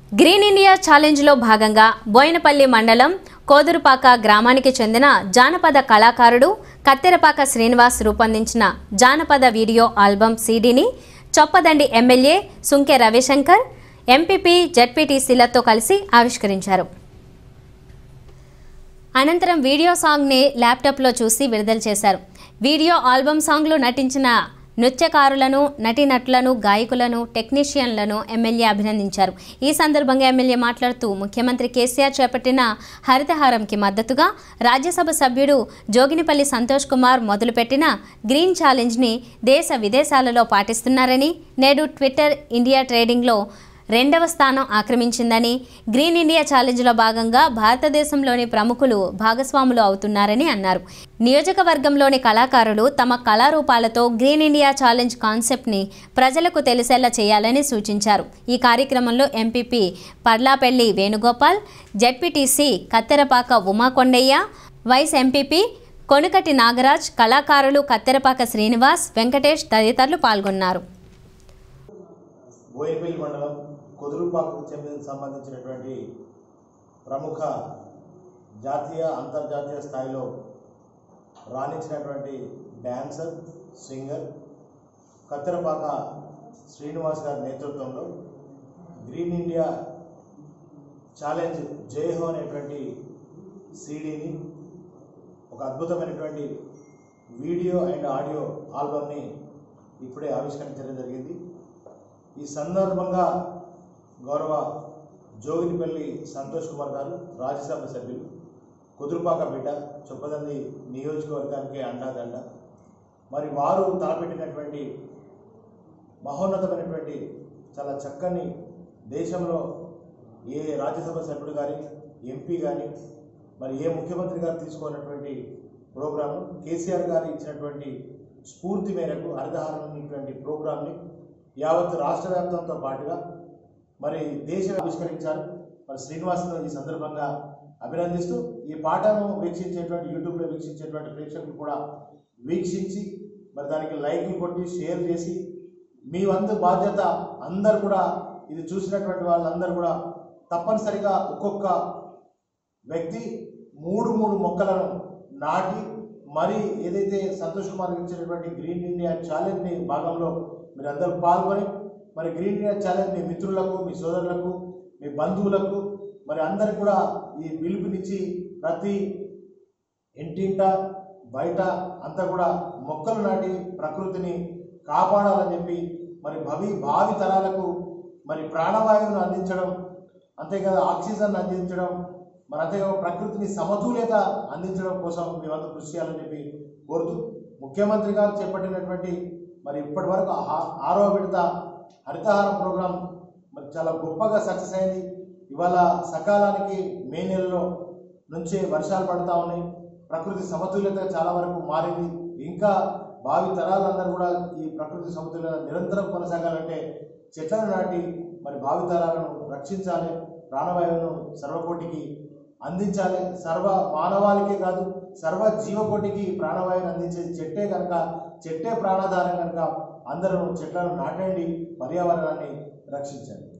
green India ఛాలెంజ్లో భాగంగా బోయినపల్లి మండలం కోదురుపాక గ్రామానికి చెందిన జానపద కళాకారుడు కత్తెరపాక శ్రీనివాస్ రూపొందించిన జానపద వీడియో ఆల్బమ్ సీడీని చొప్పదండి ఎమ్మెల్యే సుంకె రవిశంకర్ ఎంపీపీ జడ్పీటీసీలతో కలిసి ఆవిష్కరించారు అనంతరం వీడియో సాంగ్ని ల్యాప్టాప్లో చూసి విడుదల చేశారు వీడియో ఆల్బమ్ సాంగ్లో నటించిన నృత్యకారులను నటీనటులను గాయకులను టెక్నీషియన్లను ఎమ్మెల్యే అభినందించారు ఈ సందర్భంగా ఎమ్మెల్యే మాట్లాడుతూ ముఖ్యమంత్రి కేసీఆర్ చేపట్టిన హరితహారంకి మద్దతుగా రాజ్యసభ సభ్యుడు జోగినిపల్లి సంతోష్ కుమార్ మొదలుపెట్టిన గ్రీన్ ఛాలెంజ్ని దేశ విదేశాలలో పాటిస్తున్నారని నేడు ట్విట్టర్ ఇండియా ట్రేడింగ్లో రెండవ స్థానం ఆక్రమించిందని గ్రీన్ ఇండియా ఛాలెంజ్లో భాగంగా భారతదేశంలోని ప్రముఖులు భాగస్వాములు అవుతున్నారని అన్నారు నియోజకవర్గంలోని కళాకారులు తమ కళారూపాలతో గ్రీన్ ఇండియా ఛాలెంజ్ కాన్సెప్ట్ని ప్రజలకు తెలిసేలా చేయాలని సూచించారు ఈ కార్యక్రమంలో MPP Parlapalli Venugopal ZPTC Katterapaka Umakondaiah vice MPP Konukati Nagaraj కళాకారులు కత్తెరపాక శ్రీనివాస్ వెంకటేష్ తదితరులు పాల్గొన్నారు బోయినపల్లి మండలం కుదురుపాకు చెందిన సంబంధించినటువంటి ప్రముఖ జాతీయ అంతర్జాతీయ స్థాయిలో రాణించినటువంటి డ్యాన్సర్ సింగర్ కత్తెరపాక శ్రీనివాస్ గారి నేతృత్వంలో గ్రీన్ ఇండియా ఛాలెంజ్ జయహో అనేటువంటి సీడీని ఒక అద్భుతమైనటువంటి వీడియో అండ్ ఆడియో ఆల్బమ్ని ఇప్పుడే ఆవిష్కరించడం జరిగింది ఈ సందర్భంగా గౌరవ జోగినిపల్లి సంతోష్ కుమార్ గారు రాజ్యసభ సభ్యులు కుదురుపాక బిడ్డ చొప్పదంది నియోజకవర్గానికి అండాదండ మరి వారు తలపెట్టినటువంటి మహోన్నతమైనటువంటి చాలా చక్కని దేశంలో ఏ రాజ్యసభ సభ్యుడు కానీ ఎంపీ కానీ మరి ఏ ముఖ్యమంత్రి గారు తీసుకున్నటువంటి ప్రోగ్రాము కేసీఆర్ గారు ఇచ్చినటువంటి స్ఫూర్తి మేరకు హరితహారం అనేటువంటి ప్రోగ్రామ్ని యావత్ రాష్ట్ర వ్యాప్తంతో పాటుగా మరి దేశం ఆవిష్కరించారు మరి శ్రీనివాసును ఈ సందర్భంగా అభినందిస్తూ ఈ పాటను వీక్షించేటువంటి యూట్యూబ్లో వీక్షించేటువంటి ప్రేక్షకులు కూడా వీక్షించి మరి దానికి లైక్లు కొట్టి షేర్ చేసి మీ వంతు బాధ్యత అందరు కూడా ఇది చూసినటువంటి వాళ్ళందరూ కూడా తప్పనిసరిగా ఒక్కొక్క వ్యక్తి మూడు మూడు మొక్కలను నాటి మరి ఏదైతే సంతోష్ కుమార్ ఇచ్చినటువంటి గ్రీన్ ఇండియా ఛాలెంజ్ని భాగంలో మీరు అందరూ పాల్గొని మరి గ్రీన్ ఇండియా ఛాలెంజ్ మీ మిత్రులకు మీ సోదరులకు మీ బంధువులకు మరి అందరికి కూడా ఈ పిలుపునిచ్చి ప్రతి ఇంటింట బయట అంతా కూడా మొక్కలు నాటి ప్రకృతిని కాపాడాలని చెప్పి మరి భవి భావి తరాలకు మరి ప్రాణవాయువును అందించడం అంతేకాదు ఆక్సిజన్ అందించడం మరి అంతేకాదు ప్రకృతిని సమతుల్యత అందించడం కోసం మేమంతా కృషి చేయాలని చెప్పి కోరుతూ ముఖ్యమంత్రి గారు చేపట్టినటువంటి మరి ఇప్పటి వరకు ఆ- ఆరో విడత హరితహారం ప్రోగ్రాం మరి చాలా గొప్పగా సక్సెస్ అయింది ఇవాళ సకాలానికి మే నెలలో నుంచే వర్షాలు పడతా ఉన్నాయి ప్రకృతి సమతుల్యత చాలా వరకు మారింది ఇంకా భావి తరాలందరూ కూడా ఈ ప్రకృతి సమతుల్యత నిరంతరం కొనసాగాలంటే చెట్లను నాటి మరి భావి తరాలను రక్షించాలి ప్రాణవాయువును సర్వకోటికి అందించాలి సర్వ మానవాళికే కాదు సర్వ జీవకోటికి ప్రాణవాయువుని అందించేది చెట్టే కనుక చెట్టే ప్రాణాధారం కనుక అందరూ చెట్లను నాటండి పర్యావరణాన్ని రక్షించండి